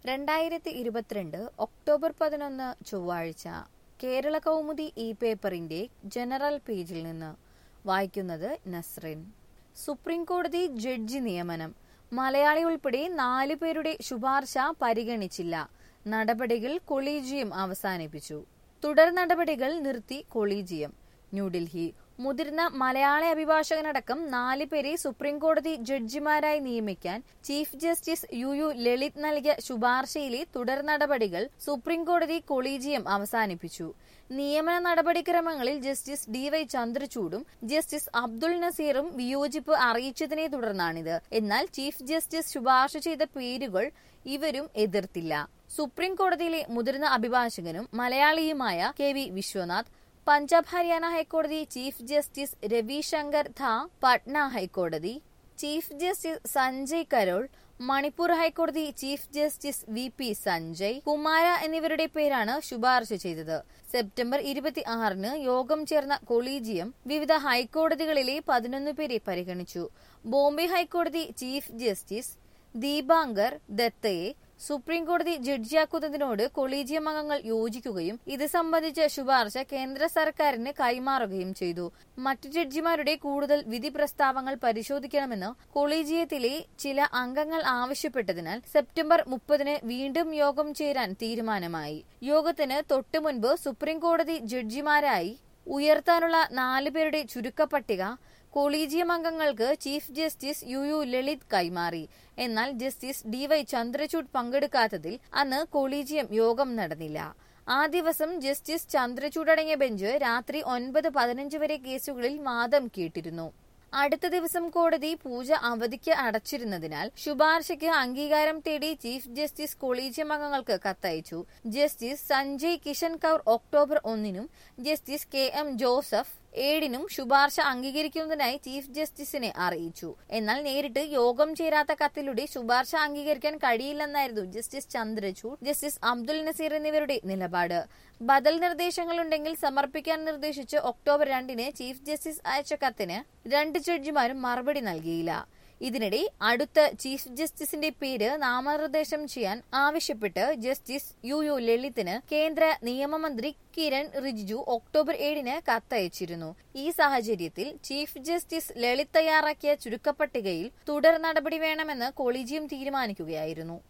രണ്ടായിരത്തി ഇരുപത്തിരണ്ട് ഒക്ടോബർ പതിനൊന്ന് ചൊവ്വാഴ്ച കേരള കൗമുദി ഇ പേപ്പറിന്റെ ജനറൽ പേജിൽ നിന്ന് വായിക്കുന്നത് നസ്റിൻ സുപ്രീം കോടതി ജഡ്ജി നിയമനം മലയാളി ഉൾപ്പെടെ നാലു പേരുടെ ശുപാർശ പരിഗണിച്ചില്ല നടപടികൾ കൊളീജിയം അവസാനിപ്പിച്ചു തുടർ നടപടികൾ നിർത്തി കൊളീജിയം ന്യൂഡൽഹി മുതിർന്ന മലയാളി അഭിഭാഷകനടക്കം നാല് പേരെ സുപ്രീം കോടതി ജഡ്ജിമാരായി നിയമിക്കാൻ chief justice U U Lalit നൽകിയ ശുപാർശയിലെ തുടർ നടപടികൾ സുപ്രീം കോടതി കൊളീജിയം അവസാനിപ്പിച്ചു നിയമന നടപടിക്രമങ്ങളിൽ ജസ്റ്റിസ് ഡി വൈ ചന്ദ്രചൂഡും ജസ്റ്റിസ് അബ്ദുൾ നസീറും വിയോജിപ്പ് അറിയിച്ചതിനെ തുടർന്നാണിത് എന്നാൽ ചീഫ് ജസ്റ്റിസ് ശുപാർശ ചെയ്ത പേരുകൾ ഇവരും എതിർത്തില്ല സുപ്രീം കോടതിയിലെ മുതിർന്ന അഭിഭാഷകനും മലയാളിയുമായ കെ വി വിശ്വനാഥ് പഞ്ചാബ് ഹരിയാന ഹൈക്കോടതി ചീഫ് ജസ്റ്റിസ് രവിശങ്കർ ധ പട്ന ഹൈക്കോടതി ചീഫ് ജസ്റ്റിസ് സഞ്ജയ് കരോൾ മണിപ്പൂർ ഹൈക്കോടതി chief justice V P Sanjay Kumar എന്നിവരുടെ പേരാണ് ശുപാർശ ചെയ്തത് സെപ്റ്റംബർ ഇരുപത്തി ആറിന് യോഗം ചേർന്ന കൊളീജിയം വിവിധ ഹൈക്കോടതികളിലെ പതിനൊന്ന് പേരെ പരിഗണിച്ചു ബോംബെ ഹൈക്കോടതി ചീഫ് ജസ്റ്റിസ് ദീപാങ്കർ ദത്തയെ സുപ്രീം കോടതി ജഡ്ജിയാക്കുന്നതിനോട് കൊളീജിയം അംഗങ്ങൾ യോജിക്കുകയും ഇത് സംബന്ധിച്ച ശുപാർശ കേന്ദ്ര സർക്കാരിന് കൈമാറുകയും ചെയ്തു മറ്റു ജഡ്ജിമാരുടെ കൂടുതൽ വിധി പ്രസ്താവങ്ങൾ പരിശോധിക്കണമെന്ന് കൊളീജിയത്തിലെ ചില അംഗങ്ങൾ ആവശ്യപ്പെട്ടതിനാൽ സെപ്റ്റംബർ മുപ്പതിന് വീണ്ടും യോഗം ചേരാൻ തീരുമാനമായി യോഗത്തിന് തൊട്ടുമുൻപ് സുപ്രീം കോടതി ജഡ്ജിമാരായി ഉയർത്താനുള്ള നാലുപേരുടെ ചുരുക്കപ്പട്ടിക കൊളീജിയം അംഗങ്ങൾക്ക് chief justice U U Lalit കൈമാറി എന്നാൽ ജസ്റ്റിസ് ഡി വൈ ചന്ദ്രചൂഡ് പങ്കെടുക്കാത്തതിൽ അന്ന് കൊളീജിയം യോഗം നടന്നില്ല ആ ദിവസം ജസ്റ്റിസ് ചന്ദ്രചൂഡ് അടങ്ങിയ ബെഞ്ച് രാത്രി ഒൻപത് പതിനഞ്ച് വരെ കേസുകളിൽ വാദം കേട്ടിരുന്നു അടുത്ത ദിവസം കോടതി പൂജ അവധിക്ക് അടച്ചിരുന്നതിനാൽ ശുപാർശയ്ക്ക് അംഗീകാരം തേടി ചീഫ് ജസ്റ്റിസ് കൊളീജിയം അംഗങ്ങൾക്ക് കത്തയച്ചു ജസ്റ്റിസ് സഞ്ജയ് കിഷൻ കൌർ ഒക്ടോബർ ഒന്നിനും ജസ്റ്റിസ് കെ എം ജോസഫ് ഏഴിനും ശുപാർശ അംഗീകരിക്കുന്നതിനായി ചീഫ് ജസ്റ്റിസിനെ അറിയിച്ചു എന്നാൽ നേരിട്ട് യോഗം ചേരാത്ത കത്തിലൂടെ ശുപാർശ അംഗീകരിക്കാൻ കഴിയില്ലെന്നായിരുന്നു ജസ്റ്റിസ് ചന്ദ്രചൂഡ് ജസ്റ്റിസ് അബ്ദുൽ നസീർ എന്നിവരുടെ നിലപാട് ബദൽ നിർദ്ദേശങ്ങളുണ്ടെങ്കിൽ സമർപ്പിക്കാൻ നിർദ്ദേശിച്ച് ഒക്ടോബർ രണ്ടിന് ചീഫ് ജസ്റ്റിസ് അയച്ച കത്തിന് രണ്ട് ജഡ്ജിമാരും മറുപടി നൽകിയില്ല ഇതിനിടെ അടുത്ത ചീഫ് ജസ്റ്റിസിന്റെ പേര് നാമനിർദ്ദേശം ചെയ്യാൻ ആവശ്യപ്പെട്ട് ജസ്റ്റിസ് യു യു ലളിതിന് കേന്ദ്ര നിയമമന്ത്രി കിരൺ റിജിജു ഒക്ടോബർ ഏഴിന് കത്തയച്ചിരുന്നു ഈ സാഹചര്യത്തിൽ ചീഫ് ജസ്റ്റിസ് ലളിത് തയ്യാറാക്കിയ ചുരുക്കപ്പട്ടികയിൽ തുടർ നടപടി വേണമെന്ന് കൊളീജിയം തീരുമാനിക്കുകയായിരുന്നു